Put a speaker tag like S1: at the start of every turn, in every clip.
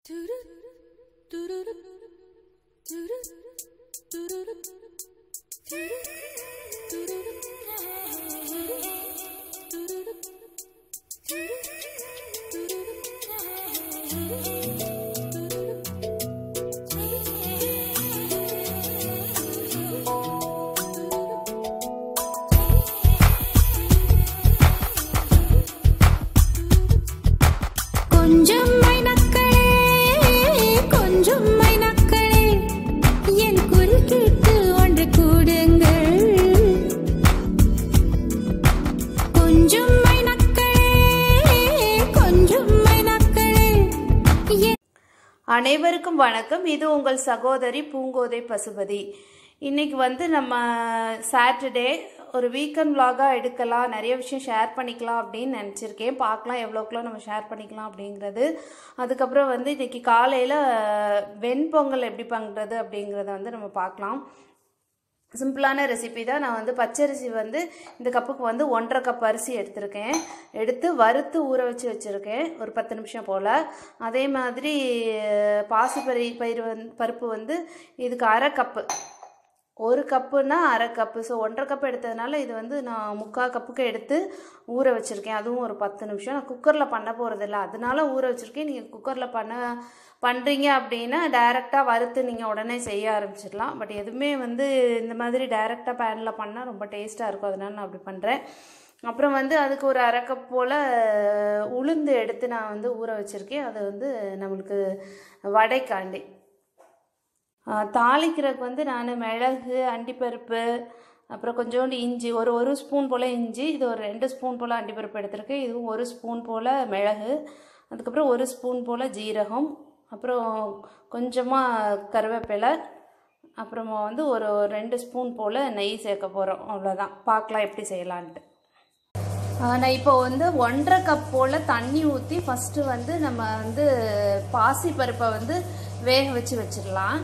S1: கொஞ்சம் மைனக்களே கொஞ்சம் மைனக்களே என் குரல் கேட்டு ஒன்று கூடுங்கள் கொஞ்சம் மைனக்களே கொஞ்சம் மைனக்களே என்
S2: அனைவருக்கும் வணக்கம் இது உங்கள் சகோதரி பூங்கோதை பசுபதி இன்னைக்கு வந்து நம்ம சாட்டர்டே ஒரு வீக்கெண்ட் vlog-ஆ எடுக்கலாம் நிறைய விஷயம் ஷேர் பண்ணிக்கலாம் அப்படின்னு நினச்சிருக்கேன் பார்க்கலாம் எவ்வளோக்குள்ள நம்ம ஷேர் பண்ணிக்கலாம் அப்படிங்கிறது அதுக்கப்புறம் வந்து இன்னைக்கு காலையில் வெண்பொங்கல் எப்படி பண்ணுறது அப்படிங்கிறத வந்து நம்ம பார்க்கலாம் சிம்பிளான ரெசிபி தான் நான் வந்து பச்சரிசி வந்து இந்த கப்புக்கு வந்து ஒன்றரை கப் அரிசி எடுத்திருக்கேன் எடுத்து வறுத்து ஊற வச்சு வச்சுருக்கேன் ஒரு பத்து நிமிஷம் போல் அதே மாதிரி பாசிப்பரி பயிர் வந்து பருப்பு வந்து இதுக்கு அரை கப்பு ஒரு கப்புனா அரை கப்பு ஸோ ஒன்றரை கப் எடுத்ததுனால இது வந்து நான் முக்கால் கப்புக்கு எடுத்து ஊற வச்சுருக்கேன் அதுவும் ஒரு பத்து நிமிஷம் நான் குக்கரில் பண்ண போகிறதில்ல அதனால ஊற வச்சுருக்கேன் நீங்கள் குக்கரில் பண்ண பண்ணுறீங்க அப்படின்னா டைரெக்டாக வறுத்து நீங்கள் உடனே செய்ய ஆரம்பிச்சிடலாம் பட் எதுவுமே வந்து இந்த மாதிரி டைரெக்டாக பேனில் பண்ணால் ரொம்ப டேஸ்ட்டாக இருக்கும் அதனால நான் அப்படி பண்ணுறேன் அப்புறம் வந்து அதுக்கு ஒரு அரை கப் போல் உளுந்து எடுத்து நான் வந்து ஊற வச்சுருக்கேன் அது வந்து நம்மளுக்கு வடைக்காண்டி ஆஹ் தாளிக்கிறதுக்கு வந்து நான் மிளகு அண்டிப்பருப்பு அப்புறம் கொஞ்சோண்டு இஞ்சி ஒரு ஒரு ஸ்பூன் போல் இஞ்சி இது ஒரு ரெண்டு ஸ்பூன் போல் அண்டிப்பருப்பு எடுத்திருக்கேன் இதுவும் ஒரு ஸ்பூன் போல் மிளகு அதுக்கப்புறம் ஒரு ஸ்பூன் போல் ஜீரகம் அப்புறம் கொஞ்சமாக கருவேப்பிலை அப்புறமா வந்து ஒரு ரெண்டு ஸ்பூன் போல் நெய் சேர்க்க போகிறோம் அவ்வளோதான் பார்க்கலாம் எப்படி செய்யலான்ட்டு ஆஹ் நான் இப்போ வந்து ஒன்றரை கப் போல் தண்ணி ஊற்றி ஃபஸ்ட்டு வந்து நம்ம வந்து பாசி பருப்பை வந்து வேக வச்சு வச்சிடலாம்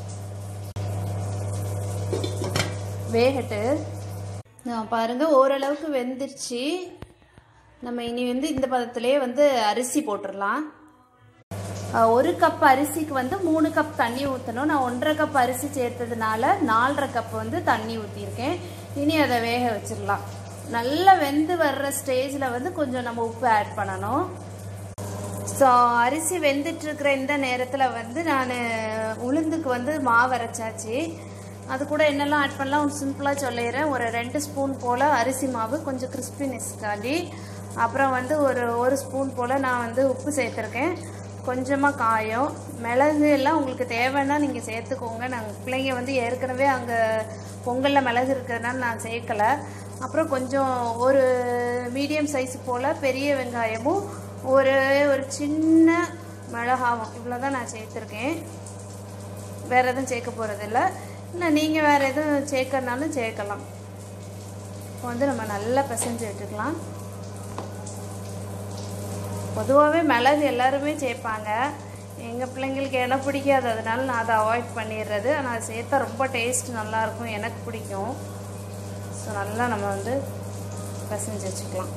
S2: வேகட்டு நான் பாருங்க ஓரளவுக்கு வெந்துருச்சு நம்ம இனி வந்து இந்த பதத்திலே வந்து அரிசி போட்டுடலாம் ஆஹ் ஒரு கப் அரிசிக்கு வந்து மூணு கப் தண்ணி ஊற்றணும் நான் ஒன்றரை கப் அரிசி சேர்த்ததுனால நாலரை கப் வந்து தண்ணி ஊற்றிருக்கேன் இனி அதை வேக வச்சிடலாம் நல்லா வெந்து வர்ற ஸ்டேஜில் வந்து கொஞ்சம் நம்ம உப்பு ஆட் பண்ணணும் ஸோ அரிசி வெந்துட்டு இருக்கிற இந்த நேரத்தில் வந்து நான் உளுந்துக்கு வந்து மாவு அரைச்சாச்சு அது கூட என்னெல்லாம் ஆட் பண்ணலாம் ஒரு சிம்பிளாக சொல்லிடுறேன் ஒரு ரெண்டு ஸ்பூன் போல் அரிசி மாவு கொஞ்சம் கிறிஸ்பினஸ்க்காண்டி அப்புறம் வந்து ஒரு ஒரு ஸ்பூன் போல் நான் வந்து உப்பு சேர்த்துருக்கேன் கொஞ்சமாக காயம் மிளகு எல்லாம் உங்களுக்கு தேவைன்னா நீங்கள் சேர்த்துக்கோங்க நாங்கள் பிள்ளைங்க வந்து ஏற்கனவே அங்கே பொங்கலில் மிளகு இருக்கிறதுனால நான் சேர்க்கலை அப்புறம் கொஞ்சம் ஒரு மீடியம் சைஸ் போல் பெரிய வெங்காயமும் ஒரு ஒரு சின்ன மிளகாவும் இவ்வளோ தான் நான் சேர்த்துருக்கேன் வேறு எதுவும் சேர்க்க போகிறதில்ல இல்லை நீங்கள் வேறு எதுவும் சேர்க்கறனாலும் சேர்க்கலாம் இப்போ வந்து நம்ம நல்லா பிசைஞ்சு விட்டுக்கலாம் பொதுவாகவே மிளகு எல்லாருமே சேர்ப்பாங்க எங்கள் பிள்ளைங்களுக்கு எனக்கு பிடிக்காது அதனால நான் அதை அவாய்ட் பண்ணிடுறது ஆனால் அது சேர்த்தா ரொம்ப டேஸ்ட் நல்லாயிருக்கும் எனக்கு பிடிக்கும் ஸோ நல்லா நம்ம வந்து பிசைஞ்சு வச்சுக்கலாம்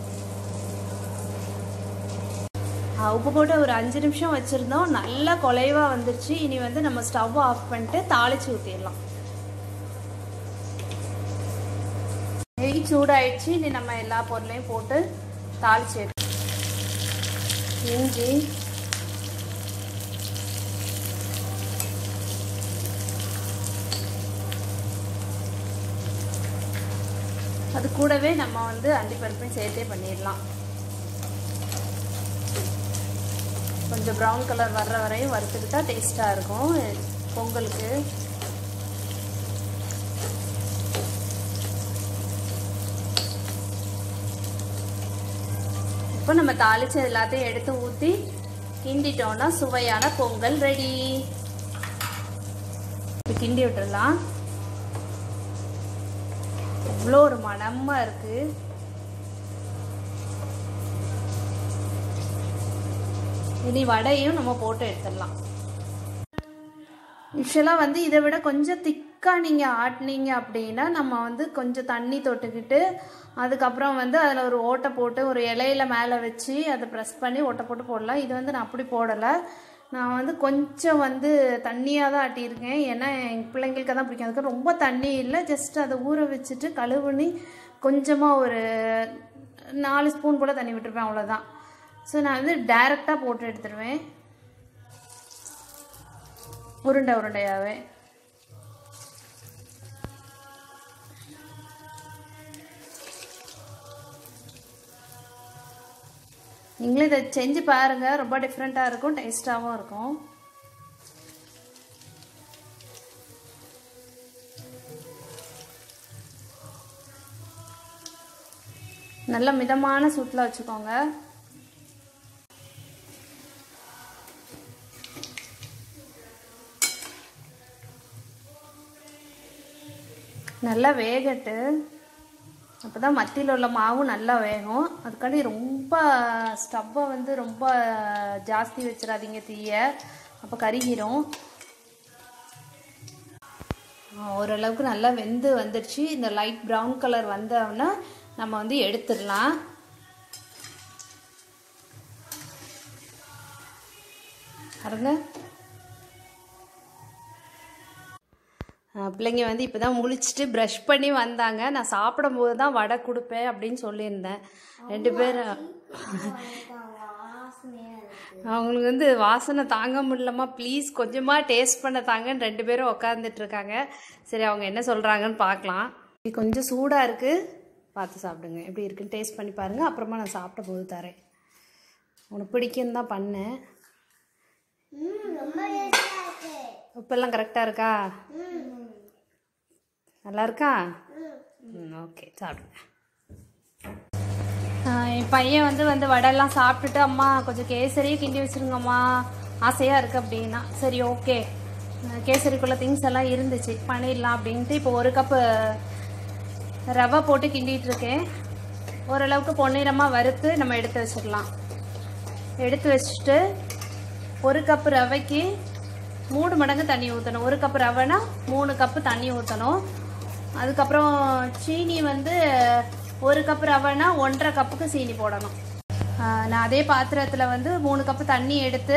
S2: ஆ, உப்பு போட்டு ஒரு அஞ்சு நிமிஷம் வச்சுருந்தோம் நல்லா குலைவாக வந்துருச்சு இனி வந்து நம்ம ஸ்டவ் ஆஃப் பண்ணிட்டு தாளிச்சு ஊற்றிடலாம் நெய் சூடாயிடுச்சு இனி நம்ம எல்லா பொருளையும் போட்டு தாளிச்சு எடுத்து இஞ்சி அது கூடவே நம்ம வந்து அண்டிப்பருப்பையும் சேர்த்தே பண்ணிடலாம் கொஞ்சம் ப்ரௌன் கலர் வர்ற வரையும் வறுத்துக்கிட்டா டேஸ்ட்டாக இருக்கும் பொங்கலுக்கு இப்போ நம்ம தாளிச்ச எல்லாத்தையும் எடுத்து ஊற்றி கிண்டிட்டோம்னா சுவையான பொங்கல் ரெடி இப்போ கிண்டி விட்டுடலாம் இவ்வளோ ஒரு மணமாக இருக்குது இனி வடையும் நம்ம போட்டு எடுத்துடலாம் யூஸ்வலாக வந்து இதை விட கொஞ்சம் திக்காக நீங்கள் ஆட்டினீங்க அப்படின்னா நம்ம வந்து கொஞ்சம் தண்ணி தொட்டுக்கிட்டு அதுக்கப்புறம் வந்து அதில் ஒரு ஓட்டை போட்டு ஒரு இலையில மேலே வச்சு அதை ப்ரெஸ் பண்ணி ஓட்டை போட்டு போடலாம் இது வந்து நான் அப்படி போடலை நான் வந்து கொஞ்சம் வந்து தண்ணியாக தான் ஆட்டியிருக்கேன் ஏன்னா எங்கள் பிள்ளைங்களுக்கு தான் பிடிக்கும் அதுக்கு ரொம்ப தண்ணி இல்லை ஜஸ்ட் அதை ஊற வச்சுட்டு கழுவுனி கொஞ்சமாக ஒரு நாலு ஸ்பூன் போல் தண்ணி விட்டுருப்பேன் அவ்வளோதான் ஸோ நான் வந்து டைரெக்டாக போட்டு எடுத்துருவேன் உருண்டை உருண்டையாகவே நீங்களும் இதை செஞ்சு பாருங்கள் ரொம்ப டிஃப்ரெண்ட்டாக இருக்கும் டேஸ்ட்டாகவும் இருக்கும் நல்ல மிதமான சூட்டில் வச்சுக்கோங்க நல்லா வேகட்டு அப்போ தான் மத்தியில் உள்ள மாவும் நல்லா வேகும் அதுக்காண்டி ரொம்ப ஸ்டவ்வை வந்து ரொம்ப ஜாஸ்தி வச்சிடாதீங்க தீய அப்போ கருகிரும் ஆ, ஓரளவுக்கு நல்லா வெந்து வந்துடுச்சு இந்த லைட் ப்ரௌன் கலர் வந்தோடனே நம்ம வந்து எடுத்துடலாம் பாருங்க ஆ, பிள்ளைங்க வந்து இப்போ தான் முழிச்சிட்டு ப்ரஷ் பண்ணி வந்தாங்க நான் சாப்பிடும்போது தான் வடை கொடுப்பேன் அப்படின்னு சொல்லியிருந்தேன் ரெண்டு பேரும் அவங்களுக்கு வந்து வாசனை தாங்க முடியலம்மா ப்ளீஸ் கொஞ்சமாக டேஸ்ட் பண்ண தாங்கன்னு ரெண்டு பேரும் உட்காந்துட்டு இருக்காங்க சரி அவங்க என்ன சொல்கிறாங்கன்னு பார்க்கலாம் இது கொஞ்சம் சூடாக இருக்குது பார்த்து சாப்பிடுங்க எப்படி இருக்குன்னு டேஸ்ட் பண்ணி பாருங்கள் அப்புறமா நான் சாப்பிட்ட போது தரேன் உனக்கு பிடிக்குன்னு தான் பண்ணேன் உப்பெல்லாம் கரெக்டாக இருக்கா நல்லா இருக்கா ம் ஓகே சாப்பிடுங்க ஆஹ் என் பையன் வந்து வந்து வடையெல்லாம் சாப்பிட்டுட்டு அம்மா கொஞ்சம் கேசரியே கிண்டி வச்சிருங்கம்மா ஆசையாக இருக்குது அப்படின்னா சரி ஓகே கேசரிக்குள்ள திங்ஸ் எல்லாம் இருந்துச்சு பண்ணிடலாம் அப்படின்ட்டு இப்போ ஒரு கப்பு ரவை போட்டு கிண்டிட்டு இருக்கேன் ஓரளவுக்கு பொன்னிறமாக வறுத்து நம்ம எடுத்து வச்சிடலாம் எடுத்து வச்சுட்டு ஒரு கப்பு ரவைக்கு மூணு மடங்கு தண்ணி ஊற்றணும் ஒரு கப்பு ரவைனா மூணு கப்பு தண்ணி ஊற்றணும் அதுக்கப்புறம் சீனி வந்து ஒரு கப்பு ரவைனா ஒன்றரை கப்புக்கு சீனி போடணும் ஆஹ் நான் அதே பாத்திரத்தில் வந்து மூணு கப்பு தண்ணி எடுத்து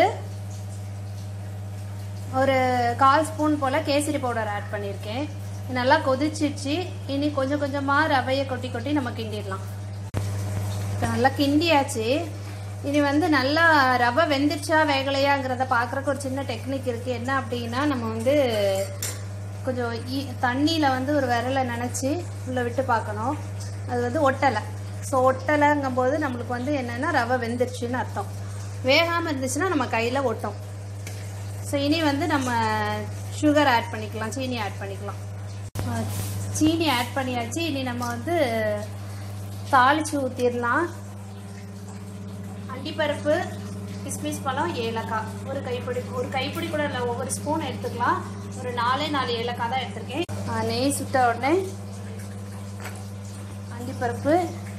S2: ஒரு கால் ஸ்பூன் போல் கேசரி பவுடர் ஆட் பண்ணியிருக்கேன் இது நல்லா கொதிச்சிச்சு இனி கொஞ்சம் கொஞ்சமாக ரவையை கொட்டி கொட்டி நம்ம கிண்டிடலாம் இப்போ நல்லா கிண்டியாச்சு இனி வந்து நல்லா ரவை வெந்துருச்சா வேகலையாங்கிறத பார்க்குறக்கு ஒரு சின்ன டெக்னிக் இருக்குது என்ன அப்படின்னா நம்ம வந்து கொஞ்சம் ஈ- தண்ணியில் வந்து ஒரு விரலை நனைச்சி உள்ளே விட்டு பார்க்கணும் அது வந்து ஒட்டலை ஸோ ஒட்டலைங்கும்போது நம்மளுக்கு வந்து என்னென்னா ரவை வெந்துருச்சுன்னு அர்த்தம் வேகாமல் இருந்துச்சுன்னா நம்ம கையில் ஒட்டும் ஸோ இனி வந்து நம்ம சுகர் ஆட் பண்ணிக்கலாம் சீனி ஆட் பண்ணிக்கலாம் அஹ் சீனி ஆட் பண்ணியாச்சு இனி நம்ம வந்து தாளிச்சு ஊற்றிடலாம் அண்டிப்பருப்பு கிஸ்மிஸ் பழம் ஏலக்காய் ஒரு கைப்பிடி ஒரு கைப்பிடி கூட இல்லை ஒவ்வொரு ஸ்பூன் எடுத்துக்கலாம் ஒரு நாலே நாலு ஏலக்காய் தான் எடுத்திருக்கேன் அஹ் நெய் சுட்ட உடனே அண்டிப்பருப்பு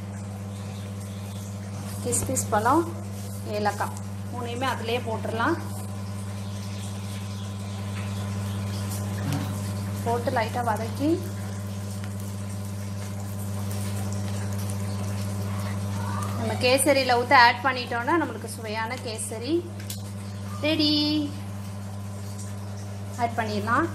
S2: கிஸ்மிஸ் பழம் ஏலக்காய் மூணையுமே அதிலே போட்டுடலாம் போட்டு லைட்டாக வதக்கி நம்ம கேசரியில் ஊற்ற ஆட் பண்ணிட்டோம்னா நம்மளுக்கு சுவையான கேசரி ரெடி ஆட் பண்ணிடலாம்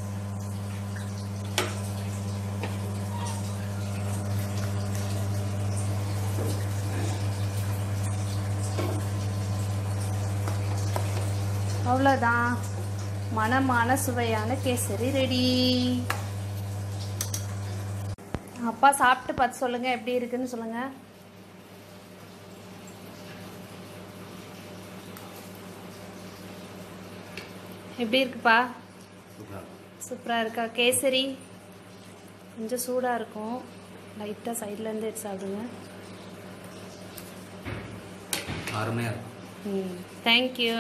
S2: அவ்வளோதான் மணமான சுவையான கேசரி ரெடி அப்பா சாப்பிட்டு பார்த்து சொல்லுங்க எப்படி இருக்குன்னு சொல்லுங்க எப்படி இருக்குப்பா சூப்பராக இருக்கா கேசரி கொஞ்சம் சூடாக இருக்கும் லைட்டாக சைட்லேருந்து எடுத்து சாப்பிடுங்க
S3: அருமையாக இருக்கும்
S2: ம் தேங்க்யூ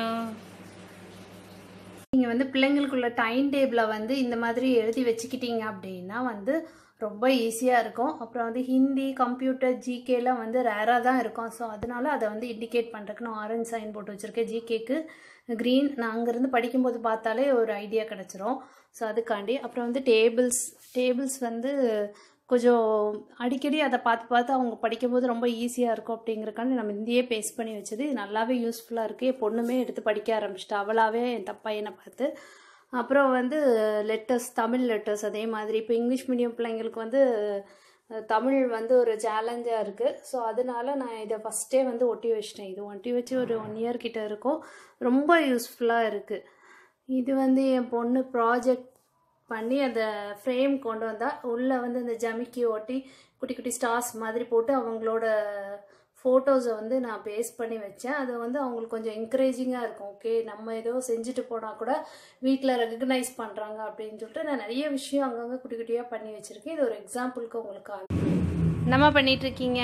S2: நீங்கள் வந்து பிள்ளைங்களுக்குள்ள டைம் டேபிளை வந்து இந்த மாதிரி எழுதி வச்சுக்கிட்டீங்க அப்படின்னா வந்து ரொம்ப ஈஸியாக இருக்கும் அப்புறம் வந்து ஹிந்தி கம்ப்யூட்டர் ஜிகேலாம் வந்து ரேராக தான் இருக்கும் ஸோ அதனால அதை வந்து இண்டிகேட் பண்ணுறதுக்கு நான் ஆரஞ்சு சைன் போட்டு வச்சுருக்கேன் ஜிகேக்கு க்ரீன் நான் அங்கேருந்து படிக்கும்போது பார்த்தாலே ஒரு ஐடியா கிடச்சிரும் ஸோ அதுக்காண்டி அப்புறம் வந்து டேபிள்ஸ் டேபிள்ஸ் வந்து கொஞ்சம் அடிக்கடி அதை பார்த்து பார்த்து அவங்க படிக்கும்போது ரொம்ப ஈஸியாக இருக்கும் அப்படிங்கிறக்காண்டி நம்ம இந்தியே பேஸ்ட் பண்ணி வச்சது இது நல்லாவே யூஸ்ஃபுல்லாக இருக்குது என் பொண்ணுமே எடுத்து படிக்க ஆரம்பிச்சிட்டா அவளாவே என் த- பையனை பார்த்து அப்புறம் வந்து லெட்டர்ஸ் தமிழ் லெட்டர்ஸ் அதே மாதிரி இப்போ இங்கிலீஷ் மீடியம் பிள்ளைங்களுக்கு வந்து அஹ், தமிழ் வந்து ஒரு சேலஞ்சாக இருக்குது ஸோ அதனால நான் இதை ஃபஸ்ட்டே வந்து ஒட்டி வச்சிட்டேன் இது ஒட்டி வச்சு ஒரு ஒன் இயர் கிட்ட இருக்கும் ரொம்ப யூஸ்ஃபுல்லாக இருக்குது இது வந்து என் பொண்ணு ப்ராஜெக்ட் பண்ணி அந்த ஃப்ரேம் கொண்டு வந்தா உள்ளே வந்து அந்த ஜமிக்கி ஒட்டி குட்டி குட்டி ஸ்டார்ஸ் மாதிரி போட்டு அவங்களோட ஃபோட்டோஸை வந்து நான் பேஸ்ட் பண்ணி வச்சேன் அது வந்து அவங்களுக்கு கொஞ்சம் என்கரேஜிங்காக இருக்கும் ஓகே நம்ம ஏதோ செஞ்சுட்டு போனால் கூட வீட்டில் ரெகக்னைஸ் பண்ணுறாங்க அப்படின்னு சொல்லிட்டு நான் நிறைய விஷயம் அங்கங்கே குட்டி குட்டியாக பண்ணி வச்சுருக்கேன் இது ஒரு எக்ஸாம்பிளுக்கு உங்களுக்கு என்னம்மா பண்ணிட்டு இருக்கீங்க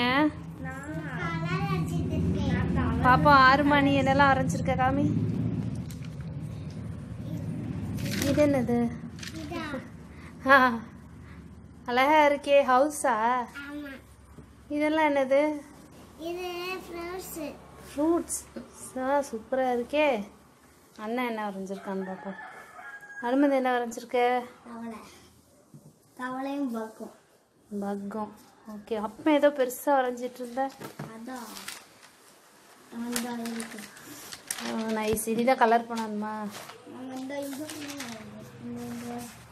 S2: பாப்பா ஆறு மணி என்னெல்லாம் அரைஞ்சிருக்க காமி இது என்னது ஆ அழகா இருக்கே ஹவுஸா இதெல்லாம் என்னது
S4: இது ஃப்ளவர்ஸ்
S2: ஃப்ரூட்ஸ் ஆ சூப்பராக இருக்கே அண்ணன் என்ன வரைஞ்சிருக்கான்னு பார்ப்போம் அனுமதி என்ன வரைஞ்சிருக்க
S4: தவளை தவளையும் பக்கம்
S2: பக்கம் ஓகே அப்போ ஏதோ பெருசாக வரைஞ்சிட்டு இருந்த
S4: அதான் அந்த இருக்கு
S2: நைஸ் இதுதான் கலர் பண்ணணுமா
S4: நம்ம இந்த இது இந்த- இந்த